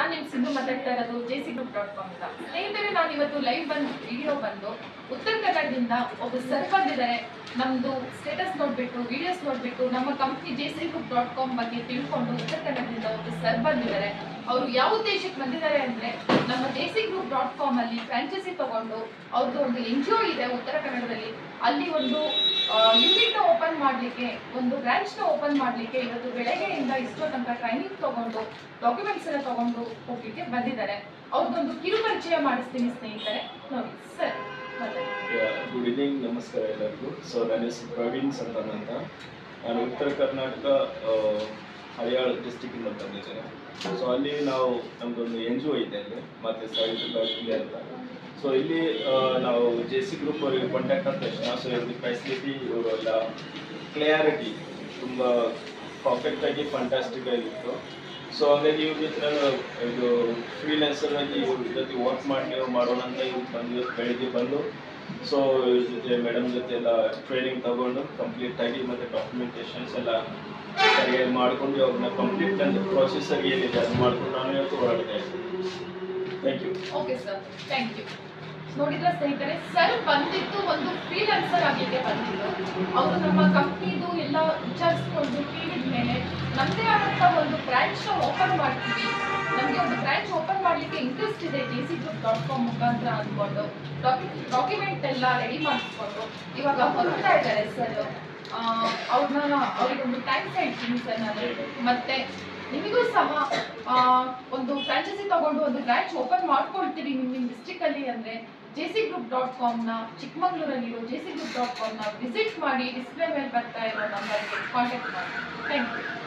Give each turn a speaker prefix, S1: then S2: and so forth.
S1: ನಿಮ್ ಸಿಂಧು ಮಾತಾಡ್ತಾ ಇರೋದು J C group dot com ಇಂದ ಸ್ನೇಹಿತರೆ ನಾನು ಇವತ್ತು ಲೈವ್ ಬಂದು ವಿಡಿಯೋ ಬಂದು ಉತ್ತರ ಕನ್ನಡದಿಂದ ಒಬ್ಬ ಸರ್ ಬಂದಿದ್ದಾರೆ ನಮ್ದು ಸ್ಟೇಟಸ್ ನೋಡ್ಬಿಟ್ಟು ವಿಡಿಯೋಸ್ ನೋಡ್ಬಿಟ್ಟು ನಮ್ಮ company J C group dot com ಬಗ್ಗೆ ತಿಳ್ಕೊಂಡು ಉತ್ತರ ಕನ್ನಡದಿಂದ ಒಬ್ಬ ಸರ್ ಬಂದಿದ್ದಾರೆ ಅವರು ಯಾವ ಉದ್ದೇಶಕ್ಕೆ ಬಂದಿದ್ದಾರೆ ಅಂದ್ರೆ ನಮ್ಮ J C group dot com ಅಲ್ಲಿ ಫ್ರಾಂಚೈಸಿ ತಗೊಂಡು ಅವ್ರದ್ದು ಒಂದು ಎನ್ ಜಿ ಒ ಇದೆ ಉತ್ತರ ಕನ್ನಡದಲ್ಲಿ ಅಲ್ಲಿ ಒಂದು ಯೂನಿಟ್ ಓಪನ್ ಮಾಡಲಿಕ್ಕೆ ಒಂದು ಬ್ರಾಂಚ್ ನ ಓಪನ್ ಮಾಡಲಿಕ್ಕೆ ಇವತ್ತು ಬೆಳಗ್ಗೆಯಿಂದ ಇಷ್ಟೋ ತನಕ ಟ್ರೈನಿಂಗ್ ತಗೊಂಡು ಡಾಕ್ಯುಮೆಂಟ್ಸ್ ಎಲ್ಲ ತಗೊಂಡು ಹೋಗ್ಲಿಕ್ಕೆ ಬಂದಿದ್ದಾರೆ ಅವ್ರದ್ದೊಂದು ಕಿರು ಪರಿಚಯ ಮಾಡಿಸ್ತೀನಿ ಸ್ನೇಹಿತರೆ ನೋಡಿ ಸರ್ ಮತ್ತೆ
S2: ಗುಡ್ ಈವ್ನಿಂಗ್ ನಮಸ್ಕಾರ ಎಲ್ಲರಿಗೂ ಸೊ ನನ್ನ ಹೆಸರು ಪ್ರವೀಣ್ ಸಂತಾನ್ ಅಂತ ನಾನು ಉತ್ತರ ಕರ್ನಾಟಕ ಆ, ಹಳಿಯಾಳ ಡಿಸ್ಟಿಕ್ಕಿಂದ ಬಂದಿದ್ದೇನೆ ಸೊ ಅಲ್ಲಿ ನಾವು ನಮ್ಮದೊಂದು ಎನ್ ಜಿ ಒ ಇದೆ ಅಲ್ಲಿ ಮತ್ತು ಸಾವಿತ್ರಿ ಬಾಯಿ ಅಂತ ಸೊ ಇಲ್ಲಿ ಆ, ನಾವು ಜೆ ಸಿ ಗ್ರೂಪ್ ಅವರಿಗೆ ಕಾಂಟ್ಯಾಕ್ಟ್ ಆದ ತಕ್ಷಣ ಸೊ ಇವ್ರದ್ದು ಫೆಸಿಲಿಟಿ ಇವರೆಲ್ಲ ಕ್ಲಿಯಾರಿಟಿ ತುಂಬ ಪರ್ಫೆಕ್ಟಾಗಿ ಫಂಟಾಸ್ಟಿಕ್ ಆಗಿತ್ತು ಸೊ ಹಾಗಾಗಿ ಇವ್ರ ಜೊತೆ ನಾನು ಇದು ಫ್ರೀಲ್ಯಾನ್ಸರ್ ಆಗಿ ಇವ್ರ ಜೊತೆ ವರ್ಕ್ ಮಾಡಿ ಮಾಡೋಣ ಅಂತ ಇವ್ರು ಬಂದು ಇವತ್ತು ಬೆಳಿಗ್ಗೆ ಬಂದು ಸೊ ಇವ್ರ ಜೊತೆ ಮೇಡಮ್ ಜೊತೆ ಎಲ್ಲ ಟ್ರೈನಿಂಗ್ ತಗೊಂಡು ಕಂಪ್ಲೀಟ್ ಆಗಿ ಮತ್ತು ಡಾಕ್ಯುಮೆಂಟೇಷನ್ಸ್ ಎಲ್ಲ ಸರಿಯಾಗಿ ಮಾಡ್ಕೊಂಡು ಅವ್ರನ್ನ ಕಂಪ್ಲೀಟ್ ನನ್ನ ಪ್ರೊಸೆಸರ್ ಏನಿದೆ ಅದು ಮಾಡ್ಕೊಂಡು ನಾನು ಇವತ್ತು ಹೊರಡ್ತಾ ಇದ್ದೀನಿ thank you
S1: okay sir thank you ನೋಡಿದ್ರ ಸ್ನೇಹಿತರೆ ಸರ್ ಬಂದಿದ್ದು ಒಂದು ಫ್ರೀಲಾನ್ಸರ್ ಆಗಲಿಕ್ಕೆ ಬಂದಿದ್ದು ಅವರು ನಮ್ಮ ಕಂಪ್ನಿದು ಎಲ್ಲ ವಿಚಾರಿಸ್ಕೊಂಡು ಕೇಳಿದ ಮೇಲೆ ನಮ್ಮದೇ ಆದಂಥ ಒಂದು ಬ್ರಾಂಚ್ನ ಓಪನ್ ಮಾಡ್ತೀವಿ ನಮಗೆ ಒಂದು ಬ್ರಾಂಚ್ ಓಪನ್ ಮಾಡಲಿಕ್ಕೆ ಇಂಟ್ರೆಸ್ಟ್ ಇದೆ J C group dot com ಮುಖಾಂತರ ಅಂದ್ಕೊಂಡು ಡಾಕ್ಯುಮೆಂಟ್ ಎಲ್ಲ ರೆಡಿ ಮಾಡಿಸ್ಕೊಂಡು ಇವಾಗ ಹೊರಡ್ತಾ ಇದ್ದಾರೆ ಸರ್ ಅವ್ರನ್ನ ಅವ್ರಿಗೊಂದು ಥ್ಯಾಂಕ್ಸ್ ಹೇಳ್ತೀನಿ ಸರ್ ನಾನು ಮತ್ತೆ ನಿಮಗೂ ಸಹ ಆ, ಒಂದು ಫ್ರಾಂಚೈಸಿ ತಗೊಂಡು ಒಂದು ಬ್ರಾಂಚ್ ಓಪನ್ ಮಾಡ್ಕೊಳ್ತೀವಿ ನಿಮ್ಮ ನಿಮ್ಮ ಡಿಸ್ಟಿಕಲ್ಲಿ ಅಂದರೆ ಜೆ ಸಿ ಗ್ರೂಪ್ ಡಾಟ್ ಕಾಮ್ನ ಚಿಕ್ಕಮಗಳೂರಲ್ಲಿರೋ ಜೆ ಸಿ ಗ್ರೂಪ್ ಡಾಟ್ ಕಾಮ್ನ ವಿಸಿಟ್ ಮಾಡಿ ಡಿಸ್ಪ್ಲೇ ಮೇಲೆ ಬರ್ತಾ ಇರೋ ನಂಬರ್ಗೆ ಕಾಂಟ್ಯಾಕ್ಟ್ ಮಾಡಿ ಥ್ಯಾಂಕ್ ಯು